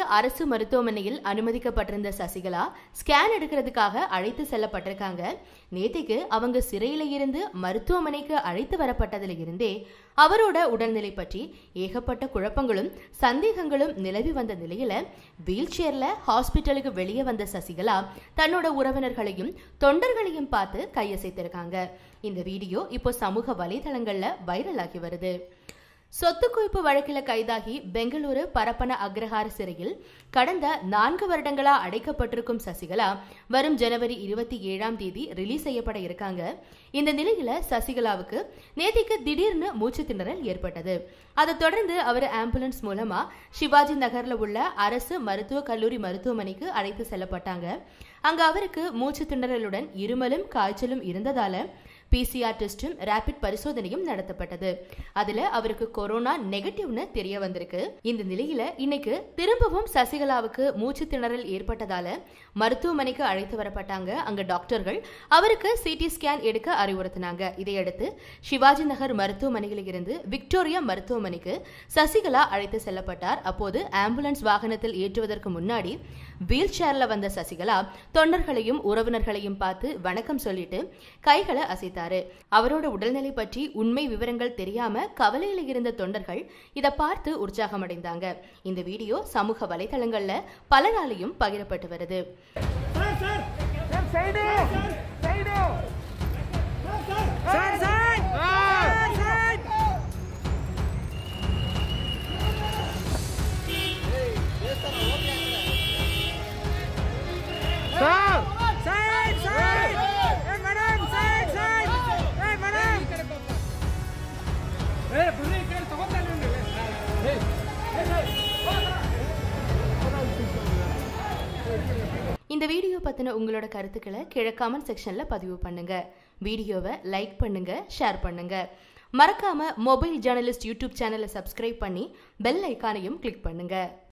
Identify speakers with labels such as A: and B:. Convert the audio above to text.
A: அரசு மருத்துவமனையில் அனுமதிக்கப்பட்டிருந்த சசிகலா ஸ்கேன் எடுக்கிறதுக்காக அழைத்து செல்லப்பட்டிருக்காங்க நேத்திக்கு அவங்க சிறையில இருந்து மருத்துவமனைக்கு அழைத்து வரப்பட்டதுல இருந்தே அவரோட உடல்நிலை பற்றி ஏகப்பட்ட குழப்பங்களும் சந்தேகங்களும் நிலவி வந்த நிலையில வீல் சேர்ல ஹாஸ்பிட்டலுக்கு வெளியே வந்த சசிகலா தன்னோட உறவினர்களையும் தொண்டர்களையும் பார்த்து கையசைத்திருக்காங்க இந்த வீடியோ இப்போ சமூக வலைதளங்கள்ல வைரல் ஆகி வருது சொத்து குவிப்பு வழக்கில் கைதாகி பெங்களூரு பரப்பன அக்ரஹார சிறையில் கடந்த நான்கு வருடங்களா அடைக்கப்பட்டிருக்கும் சசிகலா வரும் ஜனவரி இருபத்தி ஏழாம் தேதி ரிலீஸ் செய்யப்பட இருக்காங்க இந்த நிலையில சசிகலாவுக்கு நேத்திக்கு திடீர்னு மூச்சு திணறல் ஏற்பட்டது அதை தொடர்ந்து அவர் ஆம்புலன்ஸ் மூலமா சிவாஜி நகர்ல உள்ள அரசு மருத்துவக் கல்லூரி மருத்துவமனைக்கு அழைத்து செல்லப்பட்டாங்க அங்க அவருக்கு மூச்சு திணறலுடன் இருமலும் காய்ச்சலும் இருந்ததால பிசிஆர் டெஸ்டும் ரேபிட் பரிசோதனையும் நடத்தப்பட்டது அதுல அவருக்கு கொரோனா நெகட்டிவ்னு தெரிய வந்திருக்கு இந்த நிலையில இன்னைக்கு திரும்பவும் சசிகலாவுக்கு மூச்சு திணறல் ஏற்பட்டதால மருத்துவமனைக்கு அழைத்து வரப்பட்டாங்க அங்க டாக்டர்கள் அவருக்கு சிடி ஸ்கேன் எடுக்க அறிவுறுத்தினாங்க இதையடுத்து சிவாஜி நகர் மருத்துவமனையில் இருந்து விக்டோரியா மருத்துவமனைக்கு சசிகலா அழைத்து செல்லப்பட்டார் அப்போது ஆம்புலன்ஸ் வாகனத்தில் ஏற்றுவதற்கு முன்னாடி வீல் சேர்ல வந்த சசிகலா தொண்டர்களையும் உறவினர்களையும் பார்த்து வணக்கம் சொல்லிட்டு கைகளை அசைத்தாரு அவரோட உடல்நிலை பற்றி உண்மை விவரங்கள் தெரியாம கவலையில இருந்த தொண்டர்கள் இதை பார்த்து உற்சாகமடைந்தாங்க இந்த வீடியோ சமூக வலைதளங்கள்ல பலராலையும் பகிரப்பட்டு வருது
B: sir side side sir sir sir sir sir sir ஏ மேடம் சார் சார் ஏ மேடம் ಏ ಬರ್ರಿ ಈ ಕಡೆ ತಗೋತಾನೆ
A: இந்த வீடியோ பத்தின உங்களோட கருத்துக்களை கீழே கமெண்ட் செக்ஷன்ல பதிவு பண்ணுங்க வீடியோவை லைக் பண்ணுங்க ஷேர் பண்ணுங்க மறக்காம மொபைல் ஜேர்னலிஸ்ட் யூடியூப் சேனலை சப்ஸ்கிரைப் பண்ணி பெல் ஐக்கானையும் கிளிக் பண்ணுங்க